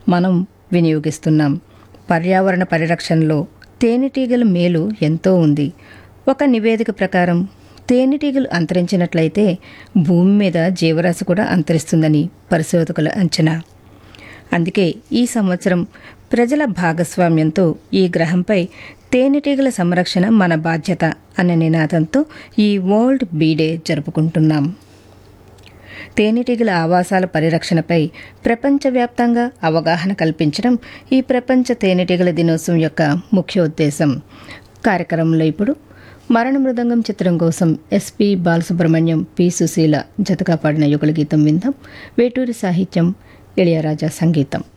మనం వినియోగిస్తున్నాం పర్యావరణ పరిరక్షణలో తేనెటీగల మేలు ఎంతో ఉంది ఒక నివేదిక ప్రకారం తేనెటీగలు అంతరించినట్లయితే భూమి మీద జీవరాశి కూడా అంతరిస్తుందని పరిశోధకుల అంచనా అందుకే ఈ సంవత్సరం ప్రజల భాగస్వామ్యంతో ఈ గ్రహంపై తేనెటీగల సంరక్షణ మన బాధ్యత అనే నినాదంతో ఈ వరల్డ్ బీ డే జరుపుకుంటున్నాం తేనెటీగల ఆవాసాల పరిరక్షణపై ప్రపంచవ్యాప్తంగా అవగాహన కల్పించడం ఈ ప్రపంచ తేనెటీగల దినోత్సవం యొక్క ముఖ్య ఉద్దేశం కార్యక్రమంలో ఇప్పుడు మరణ మృదంగం చిత్రం కోసం ఎస్పి బాలసుబ్రహ్మణ్యం పి సుశీల జతగా పాడిన యుగల గీతం విందాం వేటూరి సాహిత్యం ఇళయరాజా సంగీతం